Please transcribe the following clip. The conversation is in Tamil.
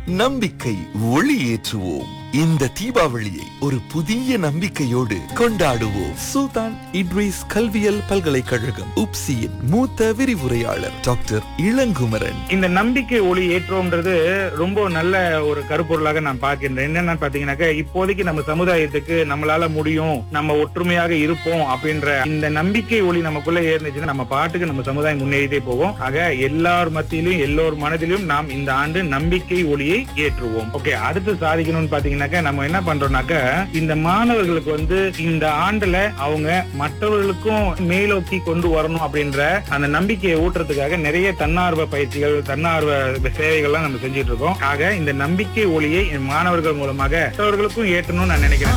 நம்பிக்கை ஒளியேற்றுவோம் இந்த தீபாவளியை ஒரு புதிய நம்பிக்கையோடு கொண்டாடுவோம் சுல்தான் இட்ரிஸ் கல்வியல் பல்கலைக்கழகம் உப்சியின் மூத்த விரிவுரையாளர் டாக்டர் இளங்குமரன் இந்த நம்பிக்கை ஒளி ஏற்றோம்ன்றது ரொம்ப நல்ல ஒரு கருப்பொருளாக நான் பார்க்கின்றேன் என்னன்னு பாத்தீங்கன்னாக்க இப்போதைக்கு நம்ம சமுதாயத்துக்கு நம்மளால முடியும் நம்ம ஒற்றுமையாக இருப்போம் அப்படின்ற இந்த நம்பிக்கை ஒளி நமக்குள்ள ஏறிச்சுன்னா நம்ம பாட்டுக்கு நம்ம சமுதாயம் முன்னேறிட்டே போவோம் ஆக எல்லார் மத்தியிலும் எல்லோர் மனதிலும் நாம் இந்த ஆண்டு நம்பிக்கை ஒளியை ஏற்றுவோம் ஓகே அடுத்து சாதிக்கணும்னு பாத்தீங்கன்னாக்க நம்ம என்ன பண்றோம்னாக்க இந்த மாணவர்களுக்கு வந்து இந்த ஆண்டுல அவங்க மற்றவர்களுக்கும் மேலோக்கி கொண்டு வரணும் அப்படின்ற அந்த நம்பிக்கையை ஊட்டுறதுக்காக நிறைய தன்னார்வ பயிற்சிகள் தன்னார்வ சேவைகள்லாம் நம்ம செஞ்சுட்டு இருக்கோம் ஆக இந்த நம்பிக்கை ஒளியை என் மாணவர்கள் மூலமாக மற்றவர்களுக்கும் ஏற்றணும்னு நான் நினைக்கிறேன்